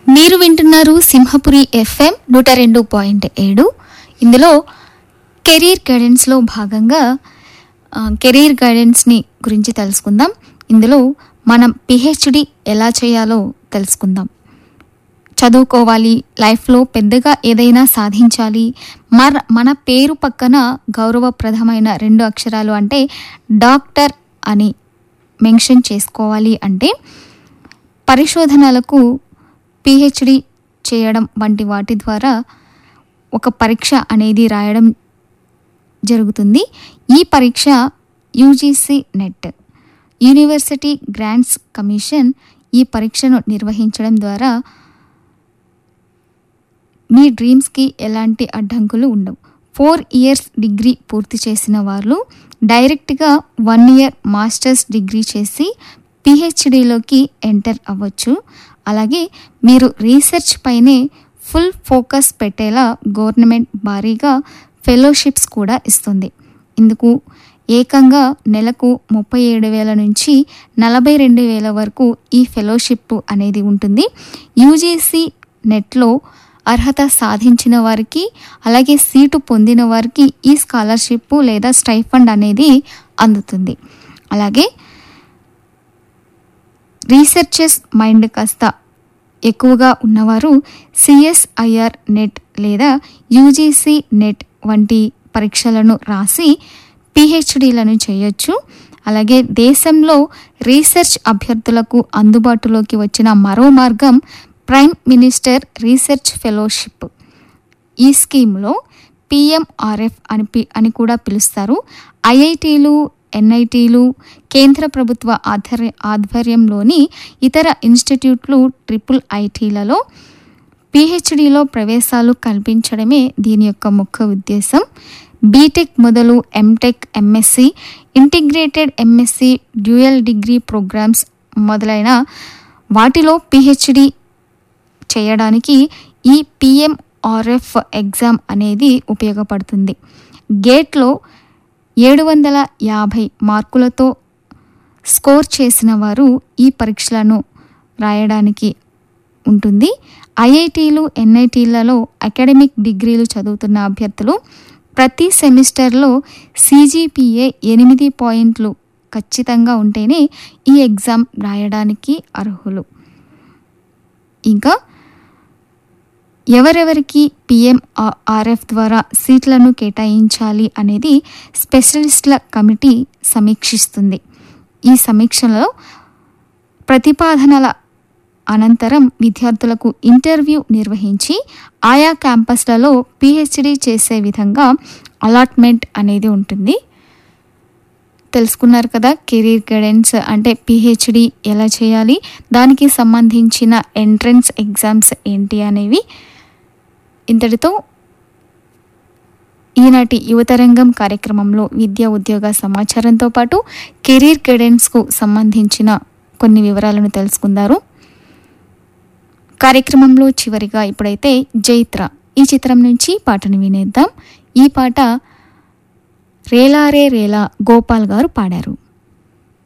మీరు వింటున్నారు సింహపురి ఎఫ్ఎం నూట రెండు పాయింట్ ఏడు ఇందులో కెరీర్ గైడెన్స్లో భాగంగా ఆ, కెరీర్ గైడెన్స్ని గురించి తెలుసుకుందాం ఇందులో మనం పిహెచ్డి ఎలా చేయాలో తెలుసుకుందాం చదువుకోవాలి లైఫ్లో పెద్దగా ఏదైనా సాధించాలి మర మన పేరు పక్కన గౌరవప్రదమైన రెండు అక్షరాలు అంటే డాక్టర్ అని మెన్షన్ చేసుకోవాలి అంటే పరిశోధనలకు పిహెచ్డి చేయడం వంటి వాటి ద్వారా ఒక పరీక్ష అనేది రాయడం జరుగుతుంది ఈ పరీక్ష UGC NET university grants commission ఈ పరీక్షను నిర్వహించడం ద్వారా మీ డ్రీమ్స్కి ఎలాంటి అడ్డంకులు ఉండవు ఫోర్ ఇయర్స్ డిగ్రీ పూర్తి చేసిన వాళ్ళు డైరెక్ట్గా వన్ ఇయర్ మాస్టర్స్ డిగ్రీ చేసి పిహెచ్డిలోకి ఎంటర్ అవ్వచ్చు అలాగే మీరు రీసెర్చ్ పైనే ఫుల్ ఫోకస్ పెట్టేలా గవర్నమెంట్ భారీగా ఫెలోషిప్స్ కూడా ఇస్తుంది ఇందుకు ఏకంగా నెలకు ముప్పై ఏడు వేల నుంచి నలభై రెండు వేల వరకు ఈ ఫెలోషిప్ అనేది ఉంటుంది యూజీసీ నెట్లో అర్హత సాధించిన వారికి అలాగే సీటు పొందిన వారికి ఈ స్కాలర్షిప్ లేదా స్టైఫండ్ అనేది అందుతుంది అలాగే రీసెర్చెస్ మైండ్ కాస్త ఎక్కువగా ఉన్నవారు సిఎస్ఐఆర్ నెట్ లేదా యూజీసీ నెట్ వంటి పరీక్షలను రాసి పిహెచ్డీలను చేయొచ్చు అలాగే దేశంలో రీసెర్చ్ అభ్యర్థులకు అందుబాటులోకి వచ్చిన మరో మార్గం ప్రైమ్ మినిస్టర్ రీసెర్చ్ ఫెలోషిప్ ఈ స్కీమ్లో పిఎంఆర్ఎఫ్ అని పి- అని కూడా పిలుస్తారు ఐఐటీలు ఎన్ఐటీలు కేంద్ర ప్రభుత్వ ఆధ్వర్య ఆధ్వర్యంలోని ఇతర ఇన్స్టిట్యూట్లు ట్రిపుల్ ఐటీలలో పిహెచ్డిలో ప్రవేశాలు కల్పించడమే దీని యొక్క ముఖ్య ఉద్దేశం బీటెక్ మొదలు MTech MSc integrated MSc dual degree programmes మొదలైన వాటిలో పిహెచ్డి చేయడానికి ఈ పిఎంఆర్ఎఫ్ ఎగ్జామ్ అనేది ఉపయోగపడుతుంది గేట్లో ఏడు వందల యాభై మార్కులతో స్కోర్ చేసిన వారు ఈ పరీక్షలను రాయడానికి ఉంటుంది ఐఐటీలు ఎన్ఐటీలలో అకాడమిక్ డిగ్రీలు చదువుతున్న అభ్యర్థులు ప్రతి సెమిస్టర్లో సీజీపీఏ ఎనిమిది పాయింట్లు ఖచ్చితంగా ఉంటేనే ఈ ఎగ్జామ్ రాయడానికి అర్హులు ఇంకా ఎవరెవరికి పిఎం ఆర్ఎఫ్ ద్వారా సీట్లను కేటాయించాలి అనేది స్పెషలిస్టుల కమిటీ సమీక్షిస్తుంది ఈ సమీక్షలో ప్రతిపాదనల అనంతరం విద్యార్థులకు ఇంటర్వ్యూ నిర్వహించి ఆయా క్యాంపస్లలో పిహెచ్డి చేసే విధంగా అలాట్మెంట్ అనేది ఉంటుంది తెలుసుకున్నారు కదా కెరీర్ గైడెన్స్ అంటే పిహెచ్డి ఎలా చేయాలి దానికి సంబంధించిన ఎంట్రన్స్ ఎగ్జామ్స్ ఏంటి అనేవి ఇంతటితో ఈనాటి యువతరంగం కార్యక్రమంలో విద్యా ఉద్యోగ సమాచారంతో పాటు కెరీర్ గైడెన్స్కు సంబంధించిన కొన్ని వివరాలను తెలుసుకుందారు కార్యక్రమంలో చివరిగా ఇప్పుడైతే జైత్ర ఈ చిత్రం నుంచి పాటను వినేద్దాం ఈ పాట రేలారే రేలా గోపాల్ గారు పాడారు